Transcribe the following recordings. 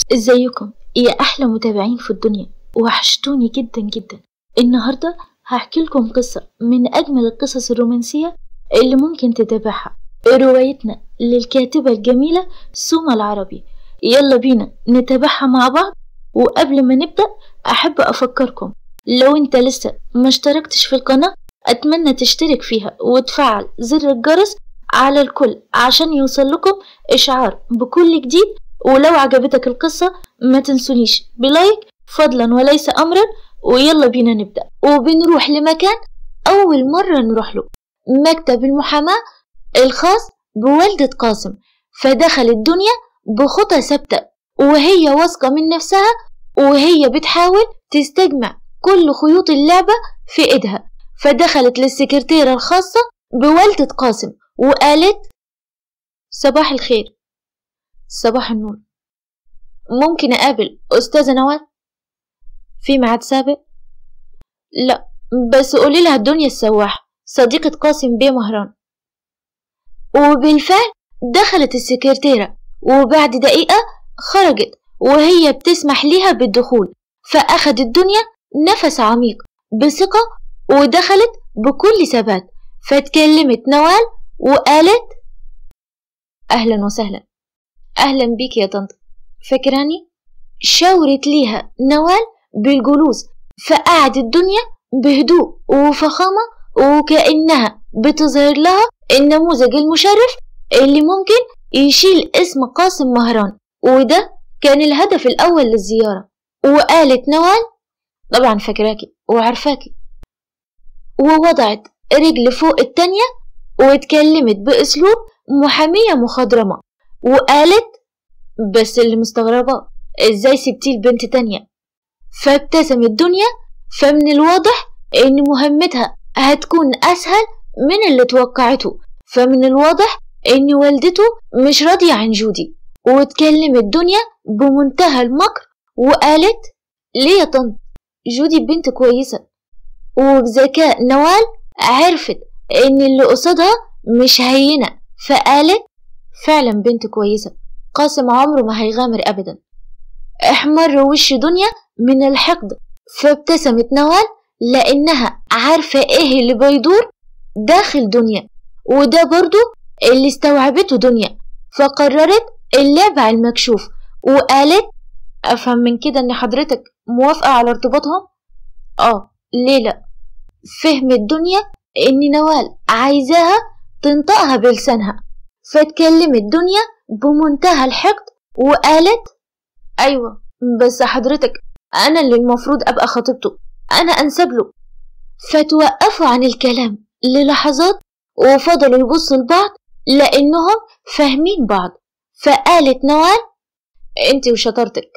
ازيكم يا احلى متابعين في الدنيا وحشتوني جدا جدا النهارده هحكي لكم قصة من اجمل القصص الرومانسية اللي ممكن تتابعها روايتنا للكاتبة الجميلة سوما العربي يلا بينا نتابعها مع بعض وقبل ما نبدأ احب افكركم لو انت لسه ما اشتركتش في القناة اتمنى تشترك فيها وتفعل زر الجرس على الكل عشان يوصل لكم اشعار بكل جديد ولو عجبتك القصة ما تنسونيش بلايك فضلا وليس أمرا ويلا بينا نبدأ وبنروح لمكان أول مرة نروح له مكتب المحاماة الخاص بوالدة قاسم فدخل الدنيا بخطى ثابتة وهي واثقة من نفسها وهي بتحاول تستجمع كل خيوط اللعبة في إيدها فدخلت للسكرتيرة الخاصة بوالدة قاسم وقالت صباح الخير صباح النور ممكن أقابل أستاذة نوال في ميعاد سابق لا بس قولي لها الدنيا السواح صديقة قاسم بيه مهران وبالفعل دخلت السكرتيرة وبعد دقيقة خرجت وهي بتسمح ليها بالدخول فأخدت الدنيا نفس عميق بثقة ودخلت بكل ثبات فاتكلمت نوال وقالت أهلا وسهلا أهلا بيك يا طنط فاكراني؟ شاورت ليها نوال بالجلوس فقعدت الدنيا بهدوء وفخامة وكأنها بتظهر لها النموذج المشرف اللي ممكن يشيل اسم قاسم مهران وده كان الهدف الأول للزيارة وقالت نوال طبعا فاكراكي وعارفاكي ووضعت رجل فوق التانية واتكلمت بأسلوب محامية مخضرمة وقالت بس اللي مستغربة ازاي سبتيه لبنت تانية فابتسمت الدنيا فمن الواضح ان مهمتها هتكون اسهل من اللي توقعته فمن الواضح ان والدته مش راضية عن جودي واتكلمت الدنيا بمنتهى المكر وقالت ليه يا طنط جودي بنت كويسة وبذكاء نوال عرفت ان اللي قصادها مش هينة فقالت فعلا بنت كويسة قاسم عمره ما هيغامر أبدا احمر وش دنيا من الحقد فابتسمت نوال لأنها عارفة ايه اللي بيدور داخل دنيا وده برضو اللي استوعبته دنيا فقررت اللعب على المكشوف وقالت أفهم من كده إن حضرتك موافقة على ارتباطهم؟ آه ليه لأ؟ فهمت دنيا إن نوال عايزاها تنطقها بلسانها فاتكلمت دنيا بمنتهى الحقد وقالت أيوة بس حضرتك أنا اللي المفروض أبقى خطيبته أنا أنسب له فتوقفوا عن الكلام للحظات وفضلوا يبصوا لبعض لأنهم فاهمين بعض فقالت نوال انت وشطارتك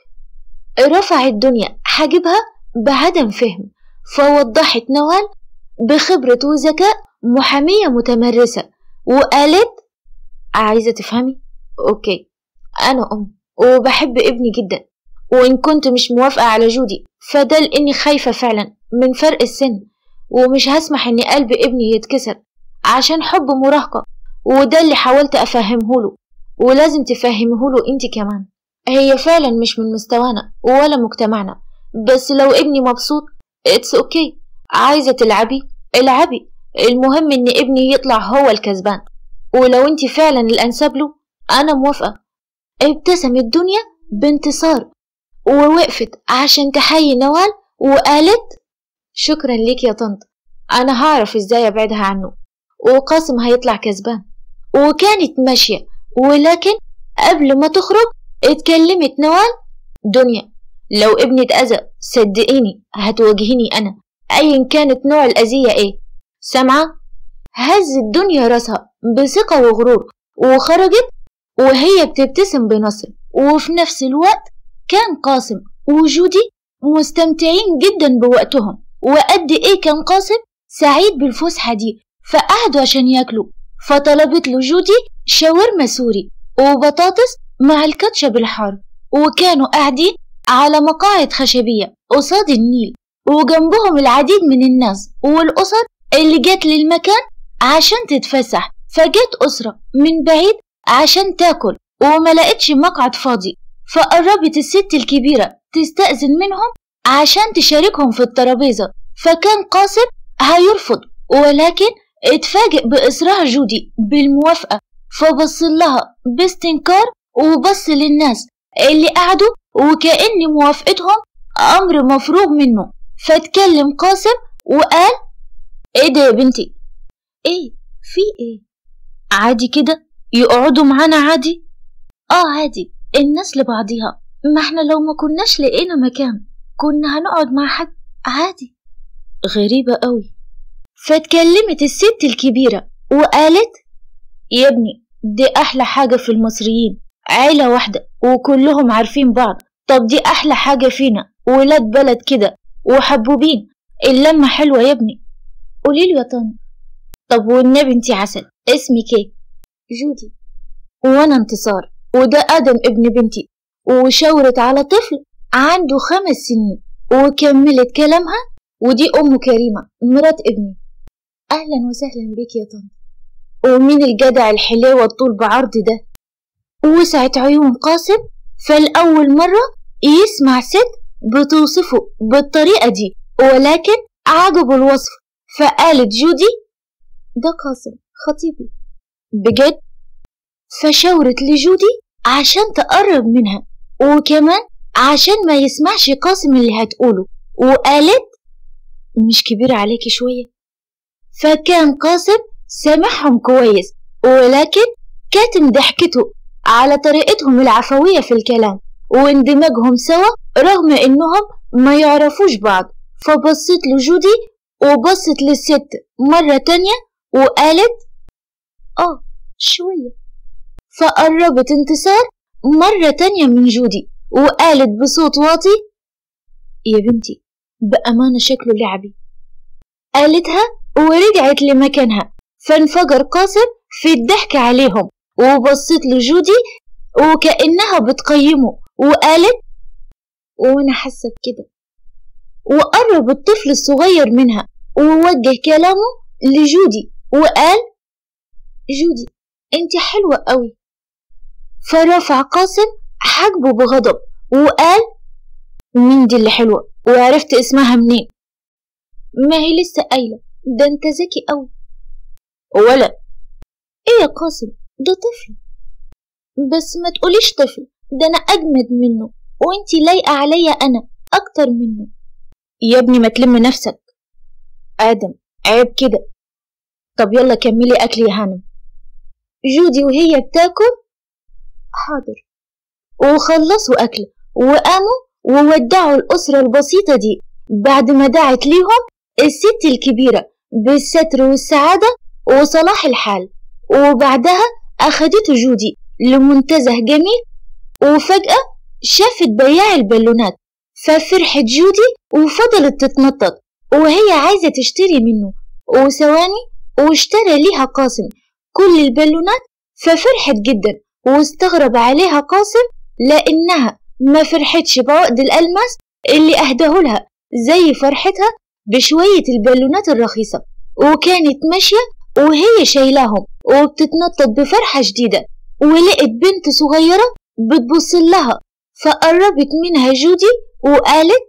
رفعت دنيا حاجبها بعدم فهم فوضحت نوال بخبرة وذكاء محامية متمرسة وقالت عايزة تفهمي؟ أوكي أنا أم وبحب ابني جدا وإن كنت مش موافقة على جودي فده لأني خايفة فعلا من فرق السن ومش هسمح إن قلب ابني يتكسر عشان حب مراهقة وده اللي حاولت أفهمهوله ولازم تفهمهوله انت كمان هي فعلا مش من مستوانا ولا مجتمعنا بس لو ابني مبسوط اتس اوكي okay. عايزة تلعبي العبي المهم ان ابني يطلع هو الكسبان ولو انت فعلا الانسب له انا موافقة ابتسمت دنيا بانتصار ووقفت عشان تحيي نوال وقالت شكرا ليك يا طنط انا هعرف ازاي ابعدها عنه وقاسم هيطلع كسبان وكانت ماشية ولكن قبل ما تخرج اتكلمت نوال دنيا لو ابني اتأذى صدقيني هتواجهيني أنا أيا كانت نوع الأذية إيه سامعة؟ هزت دنيا راسها بثقة وغرور وخرجت وهي بتبتسم بنصر وفي نفس الوقت كان قاسم وجودي مستمتعين جدا بوقتهم وقد ايه كان قاسم سعيد بالفسحة دي فقعدوا عشان ياكلوا فطلبت له جودي شاورما سوري وبطاطس مع الكاتشب الحار وكانوا قاعدين على مقاعد خشبية قصاد النيل وجنبهم العديد من الناس والأسر اللي جت للمكان عشان تتفسح فجت أسرة من بعيد عشان تاكل وما لقتش مقعد فاضي فقربت الست الكبيرة تستأذن منهم عشان تشاركهم في الترابيزة فكان قاسم هيرفض ولكن اتفاجئ بإصرار جودي بالموافقة فبص لها باستنكار وبص للناس اللي قعدوا وكأن موافقتهم أمر مفروغ منه فاتكلم قاسم وقال ايه ده يا بنتي ايه في ايه عادي كده يقعدوا معانا عادي اه عادي الناس لبعضيها ما احنا لو ما كناش لقينا مكان كنا هنقعد مع حد عادي غريبة قوي فاتكلمت الست الكبيرة وقالت يا ابني دي أحلى حاجة في المصريين عيلة واحدة وكلهم عارفين بعض طب دي أحلى حاجة فينا ولاد بلد كده وحبوبين اللمة حلوة يا ابني قوليله يا طن طب والنبي انتي عسل اسمك ايه جودي وانا انتصار وده ادم ابن بنتي وشاورت على طفل عنده خمس سنين وكملت كلامها ودي ام كريمه مرات ابني اهلا وسهلا بك يا طن ومين الجدع الحلاوه الطول بعرض ده وسعت عيون قاسم فالأول مرة يسمع ست بتوصفه بالطريقة دي ولكن عجبه الوصف فقالت جودي ده قاسم خطيبي بجد فشاورت لجودي عشان تقرب منها وكمان عشان ما يسمعش قاسم اللي هتقوله وقالت مش كبير عليكي شوية فكان قاسم سامعهم كويس ولكن كاتم ضحكته على طريقتهم العفوية في الكلام واندماجهم سوا رغم انهم ما يعرفوش بعض فبصت له جودي وبصت للست مرة تانية وقالت اه شوية فقربت انتصار مرة تانية من جودي وقالت بصوت واطي يا بنتي بأمانة شكله لعبي قالتها ورجعت لمكانها فانفجر قاسم في الضحك عليهم وبصت له جودي وكأنها بتقيمه وقالت وأنا حاسة بكده وقرب الطفل الصغير منها ووجه كلامه لجودي وقال جودي انت حلوة قوي فرفع قاسم حاجبه بغضب وقال مين دي اللي حلوة وعرفت اسمها منين ما هي لسه قايلة ده انت ذكي قوي ولا ايه يا قاسم ده طفل بس ما تقوليش طفل ده انا اجمد منه وانتي لايقة عليا انا اكتر منه يا ابني ما تلم نفسك ادم عيب كده طب يلا كملي اكل يا هانم جودي وهي بتاكل حاضر وخلصوا اكل وقاموا وودعوا الاسره البسيطه دي بعد ما دعت ليهم الست الكبيره بالستر والسعاده وصلاح الحال وبعدها أخدته جودي لمنتزه جميل وفجأة شافت بياع البالونات ففرحت جودي وفضلت تتنطط وهي عايزة تشتري منه وثواني واشترى ليها قاسم كل البالونات ففرحت جدا واستغرب عليها قاسم لأنها ما فرحتش بعقد الألماس اللي أهداه لها زي فرحتها بشوية البالونات الرخيصة وكانت ماشية وهي شايلاهم وبتتنطط بفرحة شديدة ولقت بنت صغيرة بتبص لها فقربت منها جودي وقالت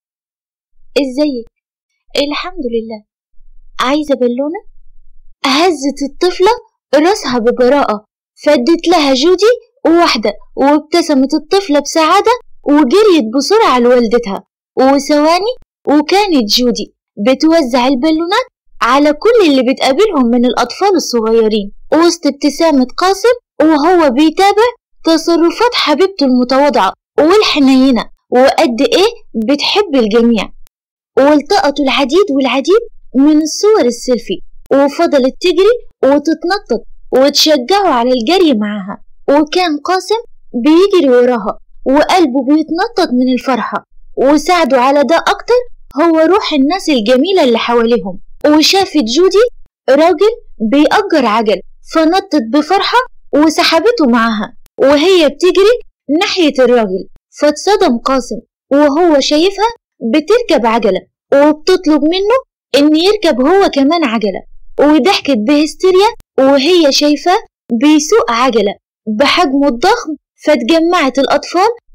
ازيك الحمد لله عايزة بالونة هزت الطفلة راسها ببراءة فدت لها جودي واحدة وابتسمت الطفلة بسعادة وجريت بسرعة لوالدتها وثواني وكانت جودي بتوزع البالونات على كل اللي بتقابلهم من الأطفال الصغيرين وسط ابتسامة قاسم وهو بيتابع تصرفات حبيبته المتواضعة والحنينة وقد إيه بتحب الجميع والتقطوا العديد والعديد من الصور السيلفي وفضلت تجري وتتنطط وتشجعه على الجري معاها وكان قاسم بيجري وراها وقلبه بيتنطط من الفرحة وساعده على ده أكتر هو روح الناس الجميلة اللي حواليهم وشافت جودي راجل بيأجر عجل فنطت بفرحة وسحبته معاها وهي بتجري ناحية الراجل فاتصدم قاسم وهو شايفها بتركب عجلة وبتطلب منه إن يركب هو كمان عجلة وضحكت بهستيريا وهي شايفاه بيسوق عجلة بحجمه الضخم فاتجمعت الأطفال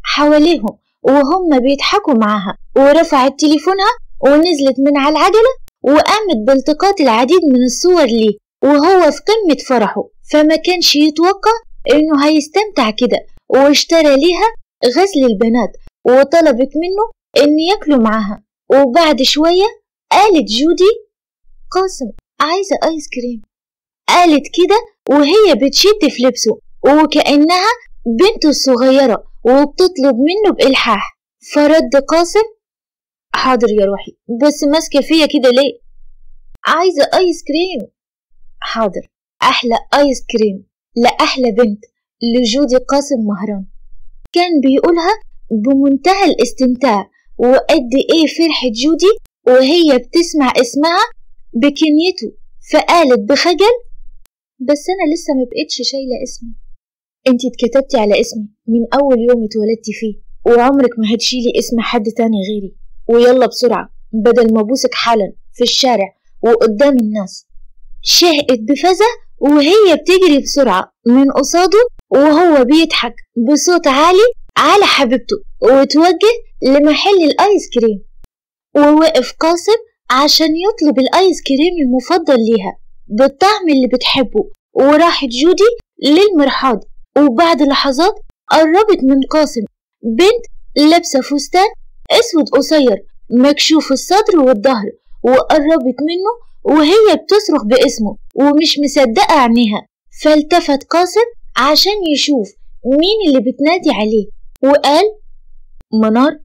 حواليهم وهم بيضحكوا معاها ورفعت تليفونها ونزلت من على العجلة وقامت بالتقاط العديد من الصور ليه وهو في قمة فرحه فما كانش يتوقع إنه هيستمتع كده واشترى ليها غسل البنات وطلبت منه إن ياكلوا معاها وبعد شوية قالت جودي قاسم عايزة آيس كريم قالت كده وهي بتشد في لبسه وكأنها بنته الصغيرة وبتطلب منه بإلحاح فرد قاسم حاضر يا روحي بس ماسكة فيا كده ليه عايزة آيس كريم حاضر أحلى آيس كريم لأحلى بنت لجودي قاسم مهران كان بيقولها بمنتهى الاستمتاع وقد إيه فرحة جودي وهي بتسمع اسمها بكنيته فقالت بخجل بس أنا لسه مبقتش شايلة اسمك انتي اتكتبتي على اسمي من أول يوم اتولدتي فيه وعمرك ما هتشيلي اسم حد تاني غيري ويلا بسرعة بدل ما ابوسك حالا في الشارع وقدام الناس شهقت بفزع وهي بتجري بسرعة من قصاده وهو بيضحك بصوت عالي على حبيبته وتوجه لمحل الآيس كريم ووقف قاسم عشان يطلب الآيس كريم المفضل ليها بالطعم اللي بتحبه وراحت جودي للمرحاض وبعد لحظات قربت من قاسم بنت لابسة فستان أسود قصير مكشوف الصدر والظهر وقربت منه وهي بتصرخ باسمه ومش مصدقة عينيها فالتفت قاسم عشان يشوف مين اللي بتنادي عليه وقال منار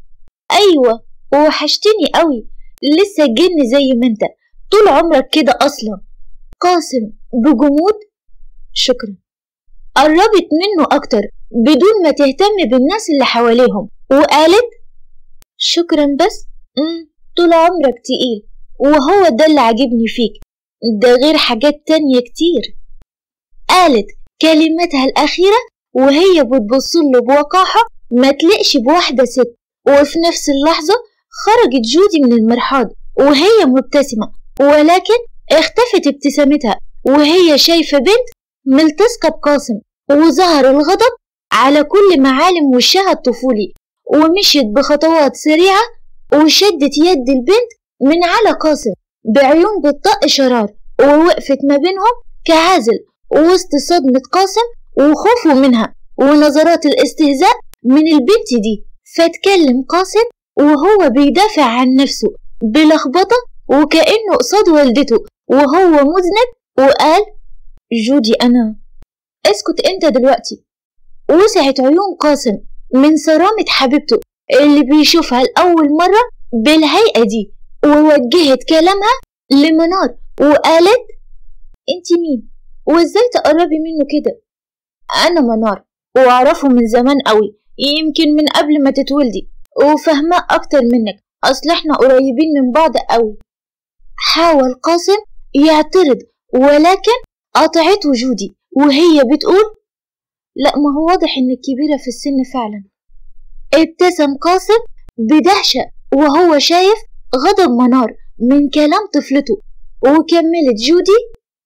أيوة وحشتني قوي لسه جن زي ما انت طول عمرك كده أصلا قاسم بجمود شكرا قربت منه أكتر بدون ما تهتم بالناس اللي حواليهم وقالت شكرا بس مم. طول عمرك تقيل وهو ده اللي عاجبني فيك ده غير حاجات تانية كتير قالت كلمتها الأخيرة وهي بتبصله بوقاحة ما تلقش بواحدة ست وفي نفس اللحظة خرجت جودي من المرحاض وهي مبتسمة ولكن اختفت ابتسامتها وهي شايفة بنت ملتصقة بقاسم وظهر الغضب على كل معالم وشها الطفولي ومشيت بخطوات سريعة وشدت يد البنت من على قاسم بعيون بتطق شرار ووقفت ما بينهم كعازل وسط صدمة قاسم وخوفه منها ونظرات الاستهزاء من البنت دي فاتكلم قاسم وهو بيدافع عن نفسه بلخبطة وكأنه قصاد والدته وهو مذنب وقال جودي أنا اسكت انت دلوقتي وسعت عيون قاسم من صرامة حبيبته اللي بيشوفها لأول مرة بالهيئة دي ووجهت كلامها لمنار وقالت انت مين وازاي تقربي منه كده انا منار واعرفه من زمان قوي يمكن من قبل ما تتولدي وفهماه اكتر منك اصل احنا قريبين من بعض قوي حاول قاسم يعترض ولكن قطعته جودي وهي بتقول لا ما هو واضح انك كبيرة في السن فعلا ابتسم قاسم بدهشة وهو شايف غضب منار من كلام طفلته وكملت جودي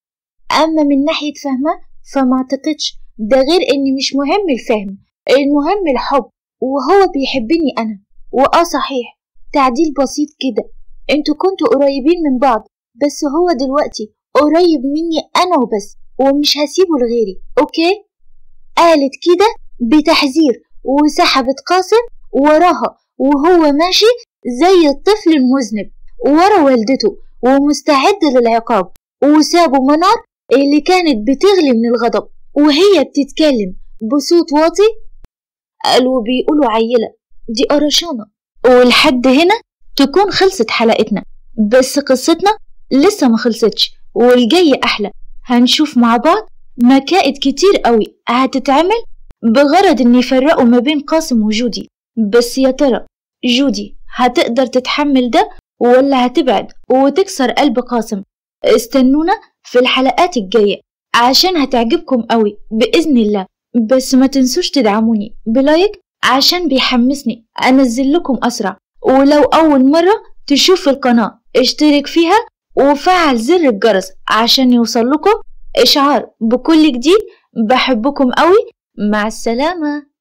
أما من ناحية فهمه فما أعتقدش ده غير إن مش مهم الفهم المهم الحب وهو بيحبني أنا وآه صحيح تعديل بسيط كده انتوا كنتوا قريبين من بعض بس هو دلوقتي قريب مني أنا وبس ومش هسيبه لغيري أوكي؟ قالت كده بتحذير وسحبت قاسم وراها وهو ماشي زي الطفل المذنب ورا والدته ومستعد للعقاب وسابوا منار اللي كانت بتغلي من الغضب وهي بتتكلم بصوت واطي قالوا بيقولوا عيلة دي قرشانة ولحد هنا تكون خلصت حلقتنا بس قصتنا لسه ما خلصتش والجاي أحلى هنشوف مع بعض مكائد كتير قوي هتتعمل بغرض ان يفرقوا ما بين قاسم وجودي بس يا ترى جودي هتقدر تتحمل ده ولا هتبعد وتكسر قلب قاسم استنونا في الحلقات الجاية عشان هتعجبكم قوي بإذن الله بس ما تنسوش تدعموني بلايك عشان بيحمسني أنزل لكم أسرع ولو أول مرة تشوف القناة اشترك فيها وفعل زر الجرس عشان يوصل لكم إشعار بكل جديد بحبكم قوي مع السلامة